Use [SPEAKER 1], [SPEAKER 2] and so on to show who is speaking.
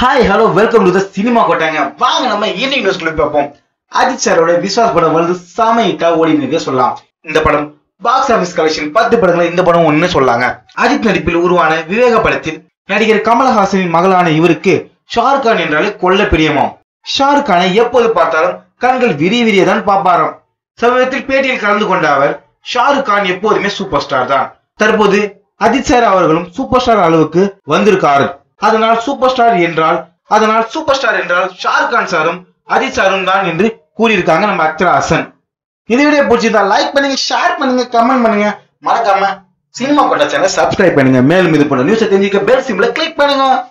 [SPEAKER 1] hi hello welcome to the cinema கொட்டாங்க வாங்க நம்ம ஈவினிங் நியூஸ்குள்ள பார்ப்போம் அஜித் சாரோட விஸ்வாஸ் படம் வந்து சமையிட்டா ஓடி நிற்க சொல்லலாம் இந்த படம் பாக்ஸ் ஆபீஸ் கலெக்ஷன் பத்து படங்கள் இந்த படம் ஒண்ணு சொல்லாங்க அஜித் நடிப்பில் உருவான விவேக படத்தில் நடிகர் கமலஹாசனின் மகளான இவருக்கு ஷாருக் கான் என்றாலே கொல்ல பிரியமாம் ஷாருக் கானை எப்போது பார்த்தாலும் கண்கள் விரிய விரிய தான் பார்ப்பாராம் சமீபத்தில் பேட்டியில் கலந்து கொண்ட அவர் ஷாருக் கான் எப்போதுமே சூப்பர் ஸ்டார் தான் தற்போது அஜித் சார் அவர்களும் சூப்பர் ஸ்டார் அளவுக்கு வந்திருக்காரு அதனால் சூப்பர் ஸ்டார் என்றால் அதனால் சூப்பர் ஸ்டார் என்றால் ஷாருக் கான் சாரும் அஜித் சாரும் தான் என்று கூறியிருக்காங்க நம்ம அக்ஷரா ஹாசன் இந்த வீடியோ பிடிச்சிருந்தா லைக் பண்ணுங்க ஷேர் பண்ணுங்க கமெண்ட் பண்ணுங்க மறக்காம சினிமா கொண்ட சேனல் சப்ஸ்கிரைப் பண்ணுங்க மேலும் இது போன்ற நியூஸை தெரிஞ்சுக்க பெல் சிம்ல கிளிக் பண்ணுங்க